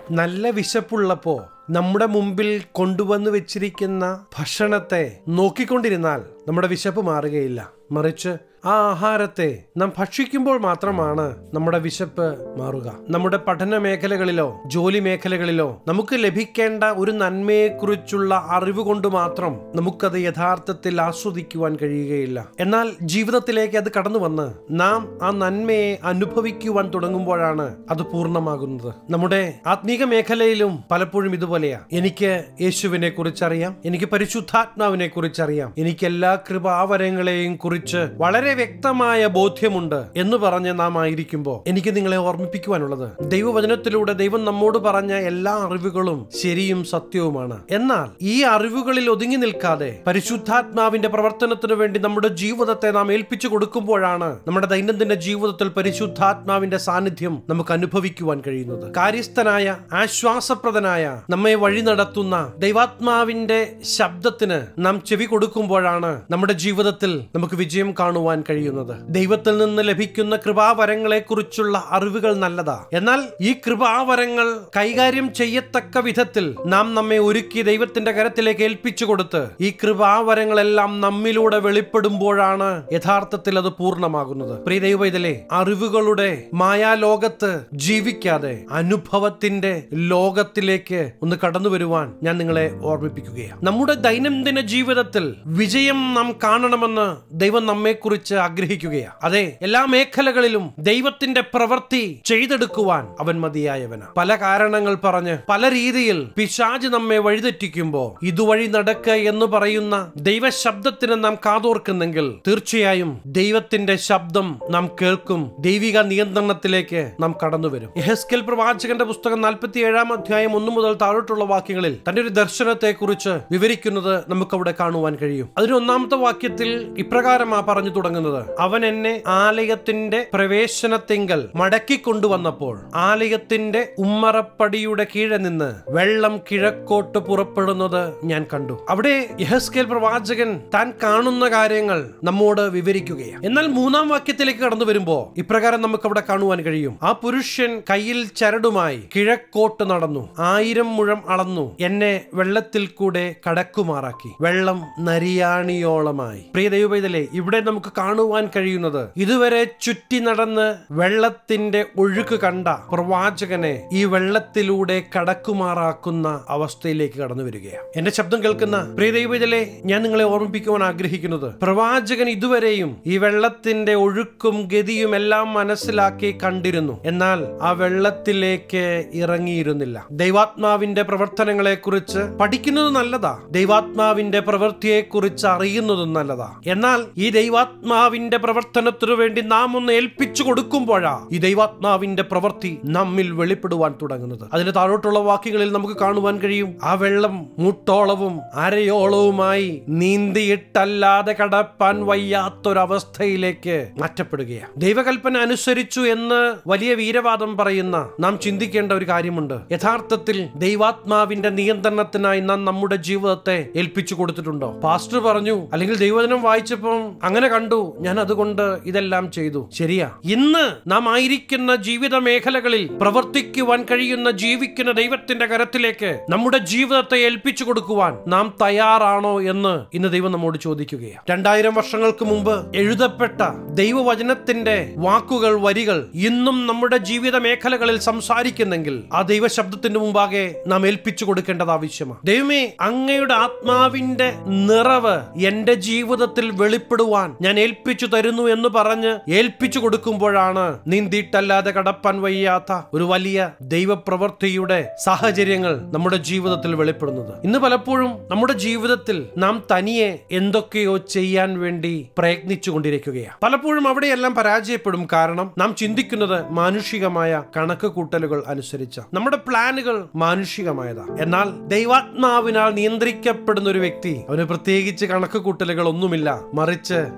നല്ല വിശപ്പുള്ളപ്പോ നമ്മുടെ മുമ്പിൽ കൊണ്ടുവന്ന് വെച്ചിരിക്കുന്ന ഭക്ഷണത്തെ നോക്കിക്കൊണ്ടിരുന്നാൽ നമ്മുടെ വിശപ്പ് മാറുകയില്ല മറിച്ച് ആ ആഹാരത്തെ നാം ഭക്ഷിക്കുമ്പോൾ മാത്രമാണ് നമ്മുടെ വിശപ്പ് മാറുക നമ്മുടെ പഠന മേഖലകളിലോ ജോലി മേഖലകളിലോ നമുക്ക് ലഭിക്കേണ്ട ഒരു നന്മയെക്കുറിച്ചുള്ള അറിവ് കൊണ്ട് മാത്രം നമുക്കത് യഥാർത്ഥത്തിൽ ആസ്വദിക്കുവാൻ കഴിയുകയില്ല എന്നാൽ ജീവിതത്തിലേക്ക് അത് കടന്നു വന്ന് നാം ആ നന്മയെ അനുഭവിക്കുവാൻ തുടങ്ങുമ്പോഴാണ് അത് പൂർണ്ണമാകുന്നത് നമ്മുടെ ആത്മീക മേഖലയിലും പലപ്പോഴും ഇതുപോലെയാ എനിക്ക് യേശുവിനെ കുറിച്ചറിയാം എനിക്ക് പരിശുദ്ധാത്മാവിനെ കുറിച്ചറിയാം എനിക്ക് എല്ലാ കൃപാവരങ്ങളെയും കുറിച്ച് വളരെ വ്യക്തമായ ബോധ്യമുണ്ട് എന്ന് പറഞ്ഞ് നാം ആയിരിക്കുമ്പോൾ എനിക്ക് നിങ്ങളെ ഓർമ്മിപ്പിക്കുവാനുള്ളത് ദൈവവചനത്തിലൂടെ ദൈവം നമ്മോട് പറഞ്ഞ എല്ലാ അറിവുകളും ശരിയും സത്യവുമാണ് എന്നാൽ ഈ അറിവുകളിൽ ഒതുങ്ങി നിൽക്കാതെ പരിശുദ്ധാത്മാവിന്റെ പ്രവർത്തനത്തിന് വേണ്ടി നമ്മുടെ ജീവിതത്തെ നാം ഏൽപ്പിച്ചു കൊടുക്കുമ്പോഴാണ് നമ്മുടെ ദൈനംദിന ജീവിതത്തിൽ പരിശുദ്ധാത്മാവിന്റെ സാന്നിധ്യം നമുക്ക് അനുഭവിക്കുവാൻ കഴിയുന്നത് കാര്യസ്ഥനായ ആശ്വാസപ്രദനായ നമ്മെ വഴി നടത്തുന്ന ദൈവാത്മാവിന്റെ ശബ്ദത്തിന് നാം ചെവി കൊടുക്കുമ്പോഴാണ് നമ്മുടെ ജീവിതത്തിൽ നമുക്ക് വിജയം കാണുവാൻ കഴിയുന്നത് ദൈവത്തിൽ നിന്ന് ലഭിക്കുന്ന കൃപാവരങ്ങളെ കുറിച്ചുള്ള അറിവുകൾ നല്ലതാ എന്നാൽ ഈ കൃപാവരങ്ങൾ കൈകാര്യം ചെയ്യത്തക്ക വിധത്തിൽ നാം നമ്മെ ഒരുക്കി ദൈവത്തിന്റെ കരത്തിലേക്ക് ഏൽപ്പിച്ചു കൊടുത്ത് ഈ കൃപാവരങ്ങളെല്ലാം നമ്മിലൂടെ വെളിപ്പെടുമ്പോഴാണ് യഥാർത്ഥത്തിൽ അത് പൂർണ്ണമാകുന്നത് പ്രിയ ദൈവത്തിലെ അറിവുകളുടെ മായാലോകത്ത് ജീവിക്കാതെ അനുഭവത്തിന്റെ ലോകത്തിലേക്ക് ഒന്ന് കടന്നു വരുവാൻ ഞാൻ നിങ്ങളെ ഓർമ്മിപ്പിക്കുകയാണ് നമ്മുടെ ദൈനംദിന ജീവിതത്തിൽ വിജയം നാം കാണണമെന്ന് ദൈവം നമ്മെക്കുറിച്ച് ആഗ്രഹിക്കുകയാണ് അതെ എല്ലാ മേഖലകളിലും ദൈവത്തിന്റെ പ്രവൃത്തി ചെയ്തെടുക്കുവാൻ അവൻ മതിയായവനാണ് പല കാരണങ്ങൾ പറഞ്ഞ് പല രീതിയിൽ പിശാജ് നമ്മെ വഴിതെറ്റിക്കുമ്പോ ഇതുവഴി നടക്കുക എന്ന് പറയുന്ന ദൈവശബ്ദത്തിന് നാം കാതോർക്കുന്നെങ്കിൽ തീർച്ചയായും ദൈവത്തിന്റെ ശബ്ദം നാം കേൾക്കും ദൈവിക നിയന്ത്രണത്തിലേക്ക് നാം കടന്നു വരും യഹസ്കേൽ പ്രവാചകന്റെ പുസ്തകം നാൽപ്പത്തി ഏഴാം അധ്യായം ഒന്നു മുതൽ താഴോട്ടുള്ള വാക്യങ്ങളിൽ തന്റെ ഒരു ദർശനത്തെ കുറിച്ച് വിവരിക്കുന്നത് നമുക്ക് അവിടെ കാണുവാൻ കഴിയും അതിന് ഒന്നാമത്തെ വാക്യത്തിൽ ഇപ്രകാരമാ പറഞ്ഞു തുടങ്ങുന്നത് അവൻ എന്നെ ആലയത്തിന്റെ പ്രവേശനത്തിങ്കൽ മടക്കി കൊണ്ടുവന്നപ്പോൾ ആലയത്തിന്റെ ഉമ്മറപ്പടിയുടെ കീഴെ നിന്ന് വെള്ളം കിഴക്കോട്ട് പുറപ്പെടുന്നത് ഞാൻ കണ്ടു അവിടെ യഹസ്കേൽ പ്രവാചകൻ താൻ കാണുന്ന കാര്യങ്ങൾ നമ്മോട് വിവരിക്കുകയാണ് എന്നാൽ മൂന്നാം വാക്യത്തിലേക്ക് കടന്നു വരുമ്പോ ഇപ്രകാരം നമുക്ക് അവിടെ കാണുവാൻ കഴിയും ആ പുരുഷൻ കയ്യിൽ ചരടുമായി കിഴക്കോട്ട് നടന്നു ആയിരം മുഴം അളന്നു എന്നെ വെള്ളത്തിൽ കൂടെ കടക്കുമാറാക്കി വെള്ളം നരിയാണിയോളമായി പ്രിയ ദൈവപൈതലേ ഇവിടെ നമുക്ക് കാണുവാൻ കഴിയുന്നത് ഇതുവരെ ചുറ്റി നടന്ന് വെള്ളത്തിന്റെ ഒഴുക്ക് കണ്ട പ്രവാചകനെ ഈ വെള്ളത്തിലൂടെ കടക്കുമാറാക്കുന്ന അവസ്ഥയിലേക്ക് കടന്നു വരികയാണ് എന്റെ ശബ്ദം കേൾക്കുന്ന പ്രിയ ദൈവജലെ ഞാൻ നിങ്ങളെ ഓർമ്മിപ്പിക്കുവാൻ ആഗ്രഹിക്കുന്നത് പ്രവാചകൻ ഇതുവരെയും ഈ വെള്ളത്തിന്റെ ഒഴുക്കും ഗതിയും എല്ലാം മനസ്സിലാക്കി കണ്ടിരുന്നു എന്നാൽ ആ വെള്ളത്തിലേക്ക് ഇറങ്ങിയിരുന്നില്ല ദൈവാത്മാവിന്റെ പ്രവർത്തനങ്ങളെ കുറിച്ച് പഠിക്കുന്നത് നല്ലതാ ദൈവാത്മാവിന്റെ പ്രവൃത്തിയെ കുറിച്ച് അറിയുന്നതും നല്ലതാ എന്നാൽ ഈ ദൈവാത്മാവിന്റെ പ്രവർത്തനത്തിനു വേണ്ടി നാം ഒന്ന് ഏൽപ്പിച്ചു കൊടുക്കുമ്പോഴാ ഈ ദൈവാത്മാവിന്റെ പ്രവൃത്തി നമ്മിൽ വെളിപ്പെടുവാൻ തുടങ്ങുന്നത് അതിന് താഴോട്ടുള്ള വാക്യങ്ങളിൽ നമുക്ക് കാണുവാൻ കഴിയും ആ വെള്ളം മുട്ടോളവും അരയോളവുമായി നീന്തിയിട്ടല്ലാതെ കടപ്പാൻ വയ്യാത്തൊരവസ്ഥയിലേക്ക് മാറ്റപ്പെടുകയാണ് ദൈവകൽപ്പന അനുസരിച്ചു എന്ന് വലിയ വീരവാദം പറയുന്ന നാം ചിന്തിക്കേണ്ട ഒരു കാര്യമുണ്ട് യഥാർത്ഥത്തിൽ ദൈവാത്മാവിന്റെ നിയന്ത്രണത്തിനായി നാം നമ്മുടെ ജീവിതത്തെ ഏൽപ്പിച്ചു കൊടുത്തിട്ടുണ്ടോ പാസ്റ്റർ പറഞ്ഞു അല്ലെങ്കിൽ ദൈവജനം വായിച്ചപ്പം അങ്ങനെ കണ്ടു ഞാൻ അതുകൊണ്ട് ഇതെല്ലാം ചെയ്തു ശരിയാ ഇന്ന് നാം ആയിരിക്കുന്ന ജീവിത മേഖലകളിൽ പ്രവർത്തിക്കുവാൻ കഴിയുന്ന ജീവിക്കുന്ന ദൈവത്തിന്റെ കരത്തിലേക്ക് നമ്മുടെ ജീവിതത്തെ ഏൽപ്പിച്ചു കൊടുക്കുവാൻ നാം തയ്യാറാണോ എന്ന് ഇന്ന് ദൈവം നമ്മോട് ചോദിക്കുകയാണ് രണ്ടായിരം വർഷങ്ങൾക്ക് മുമ്പ് എഴുതപ്പെട്ട ദൈവവചനത്തിന്റെ വാക്കുകൾ വരികൾ ഇന്നും നമ്മുടെ ജീവിത മേഖലകളിൽ സംസാരിക്കുന്നെങ്കിൽ ആ ദൈവശബ്ദത്തിന്റെ മുമ്പാകെ നാം ഏൽപ്പിച്ചു കൊടുക്കേണ്ടത് ആവശ്യമാണ് ദൈവമേ അങ്ങയുടെ ആത്മാവിന്റെ നിറവ് എന്റെ ജീവിതത്തിൽ വെളിപ്പെടുവാൻ ഞാൻ ഏൽപ്പിച്ചു തരുന്നു എന്ന് പറഞ്ഞ് ഏൽപ്പിച്ചു കൊടുക്കുമ്പോഴാണ് നീന്തിയിട്ടല്ലാതെ കടപ്പാൻ വയ്യാത്ത ഒരു വലിയ ദൈവപ്രവൃത്തിയുടെ സാഹചര്യങ്ങൾ നമ്മുടെ ജീവിതത്തിൽ വെളിപ്പെടുന്നത് ഇന്ന് പലപ്പോഴും നമ്മുടെ ജീവിതത്തിൽ നാം തനിയെ എന്തൊക്കെയോ ചെയ്യാൻ വേണ്ടി പ്രയത്നിച്ചു കൊണ്ടിരിക്കുകയാണ് പലപ്പോഴും അവിടെയെല്ലാം പരാജയപ്പെടും കാരണം നാം ചിന്തിക്കുന്നത് മാനുഷികമായ കണക്ക് കൂട്ടലുകൾ അനുസരിച്ച നമ്മുടെ പ്ലാനുകൾ മാനുഷികമായതാ എന്നാൽ ദൈവാത്മാവിനാൽ നിയന്ത്രിക്കപ്പെടുന്ന ഒരു വ്യക്തി അവന് പ്രത്യേകിച്ച് കണക്ക് കൂട്ടലുകൾ ഒന്നുമില്ല മറിച്ച് ദൈവിക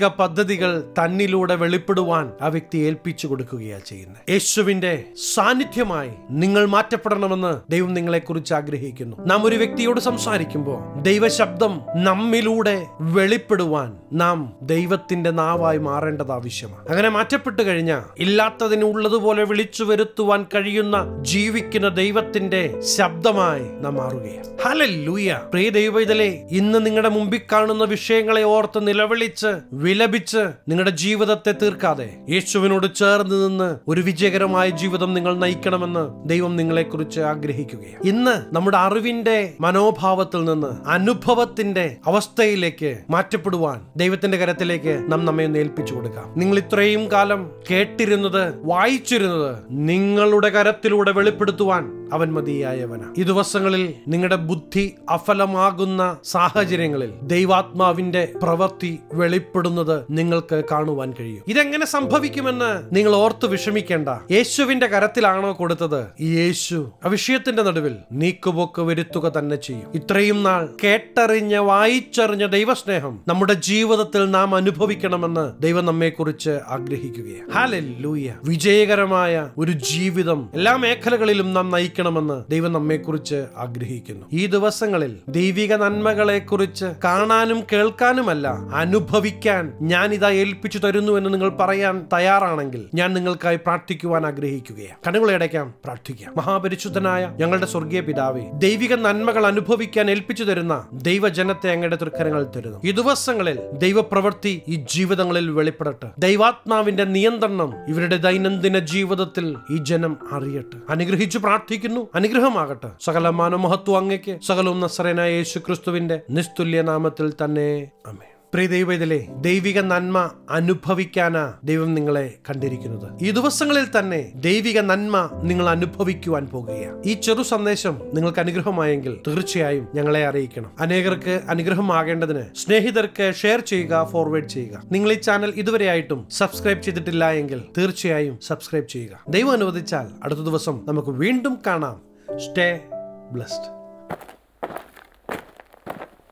ദൈവിക പദ്ധതികൾ തന്നിലൂടെ വെളിപ്പെടുവാൻ ആ വ്യക്തി ഏൽപ്പിച്ചു കൊടുക്കുകയാണ് ചെയ്യുന്നത് യേശുവിന്റെ സാന്നിധ്യമായി നിങ്ങൾ മാറ്റപ്പെടണമെന്ന് ദൈവം നിങ്ങളെക്കുറിച്ച് ആഗ്രഹിക്കുന്നു നാം ഒരു വ്യക്തിയോട് സംസാരിക്കുമ്പോൾ ദൈവശബ്ദം നമ്മിലൂടെ വെളിപ്പെടുവാൻ നാം ദൈവത്തിന്റെ നാവായി മാറേണ്ടത് ആവശ്യമാണ് അങ്ങനെ മാറ്റപ്പെട്ടു കഴിഞ്ഞാൽ ഇല്ലാത്തതിന് ഉള്ളതുപോലെ വിളിച്ചു വരുത്തുവാൻ കഴിയുന്ന ജീവിക്കുന്ന ദൈവത്തിന്റെ ശബ്ദമായി നാം മാറുകയാണ് ഹലൂയ പ്രിയ ദൈവത്തിലെ ഇന്ന് നിങ്ങളുടെ മുമ്പിൽ കാണുന്ന വിഷയങ്ങളെ ഓർത്ത് നിലവിളിച്ച് വിലപിച്ച് നിങ്ങളുടെ ജീവിതത്തെ തീർക്കാതെ യേശുവിനോട് ചേർന്ന് നിന്ന് ഒരു വിജയകരമായ ജീവിതം നിങ്ങൾ നയിക്കണമെന്ന് ദൈവം നിങ്ങളെക്കുറിച്ച് ആഗ്രഹിക്കുകയാണ് ഇന്ന് നമ്മുടെ അറിവിന്റെ മനോഭാവത്തിൽ നിന്ന് അനുഭവത്തിന്റെ അവസ്ഥയിലേക്ക് മാറ്റപ്പെടുവാൻ ദൈവത്തിന്റെ കരത്തിലേക്ക് നാം നമ്മെ ഒന്ന് ഏൽപ്പിച്ചു കൊടുക്കാം നിങ്ങൾ ഇത്രയും കാലം കേട്ടിരുന്നത് വായിച്ചിരുന്നത് നിങ്ങളുടെ കരത്തിലൂടെ വെളിപ്പെടുത്തുവാൻ അവൻ മതിയായവന ഈ ദിവസങ്ങളിൽ നിങ്ങളുടെ ബുദ്ധി അഫലമാകുന്ന സാഹചര്യങ്ങളിൽ ദൈവാത്മാവിന്റെ പ്രവൃത്തി വെളിപ്പെടുന്നത് നിങ്ങൾക്ക് കാണുവാൻ കഴിയും ഇതെങ്ങനെ സംഭവിക്കുമെന്ന് നിങ്ങൾ ഓർത്ത് വിഷമിക്കേണ്ട യേശുവിന്റെ കരത്തിലാണോ കൊടുത്തത് ഈ യേശു ആ വിഷയത്തിന്റെ നടുവിൽ നീക്കുപോക്ക് വരുത്തുക തന്നെ ചെയ്യും ഇത്രയും നാൾ കേട്ടറിഞ്ഞ വായിച്ചറിഞ്ഞ ദൈവസ്നേഹം നമ്മുടെ ജീവിതത്തിൽ നാം അനുഭവിക്കണമെന്ന് ദൈവം നമ്മെക്കുറിച്ച് ആഗ്രഹിക്കുകയാണ് ഹാലൂയ വിജയകരമായ ഒരു ജീവിതം എല്ലാ മേഖലകളിലും നാം നയിക്കണമെന്ന് ദൈവം നമ്മെക്കുറിച്ച് ആഗ്രഹിക്കുന്നു ഈ ദിവസങ്ങളിൽ ദൈവിക നന്മകളെ കുറിച്ച് കാണാനും കേൾക്കാനുമല്ല അനുഭവിക്കാൻ ഞാൻ ഇതാ ഏൽപ്പിച്ചു തരുന്നു എന്ന് നിങ്ങൾ പറയാൻ തയ്യാറാണെങ്കിൽ ഞാൻ നിങ്ങൾക്കായി പ്രാർത്ഥിക്കുവാൻ ആഗ്രഹിക്കുകയാണ് കണ്ണുകളെ അടയ്ക്കാം പ്രാർത്ഥിക്കാം മഹാപരിശുദ്ധനായ ഞങ്ങളുടെ സ്വർഗീയ പിതാവേ ദൈവിക നന്മകൾ അനുഭവിക്കാൻ ഏൽപ്പിച്ചു തരുന്ന ദൈവജനത്തെ അങ്ങയുടെ തൃക്കരങ്ങൾ തരുന്നു ഈ ദിവസങ്ങളിൽ ദൈവപ്രവൃത്തി ഈ ജീവിതങ്ങളിൽ വെളിപ്പെടട്ടെ ദൈവാത്മാവിന്റെ നിയന്ത്രണം ഇവരുടെ ദൈനംദിന ജീവിതത്തിൽ ഈ ജനം അറിയട്ടെ അനുഗ്രഹിച്ചു പ്രാർത്ഥിക്കുന്നു അനുഗ്രഹമാകട്ടെ സകല മാനമഹത്വം അങ്ങയ്ക്ക് സകലവും നസറനായ യേശു ക്രിസ്തുവിന്റെ നിസ്തുല്യ നാമത്തിൽ തന്നെ അമേ പ്രിയ ദൈവത്തിലെ ദൈവിക നന്മ അനുഭവിക്കാനാ ദൈവം നിങ്ങളെ കണ്ടിരിക്കുന്നത് ഈ ദിവസങ്ങളിൽ തന്നെ ദൈവിക നന്മ നിങ്ങൾ അനുഭവിക്കുവാൻ പോകുകയാണ് ഈ ചെറു സന്ദേശം നിങ്ങൾക്ക് അനുഗ്രഹമായെങ്കിൽ തീർച്ചയായും ഞങ്ങളെ അറിയിക്കണം അനേകർക്ക് അനുഗ്രഹമാകേണ്ടതിന് സ്നേഹിതർക്ക് ഷെയർ ചെയ്യുക ഫോർവേഡ് ചെയ്യുക നിങ്ങൾ ഈ ചാനൽ ഇതുവരെയായിട്ടും സബ്സ്ക്രൈബ് ചെയ്തിട്ടില്ല എങ്കിൽ തീർച്ചയായും സബ്സ്ക്രൈബ് ചെയ്യുക ദൈവം അനുവദിച്ചാൽ അടുത്ത ദിവസം നമുക്ക് വീണ്ടും കാണാം സ്റ്റേ ബ്ലസ്ഡ്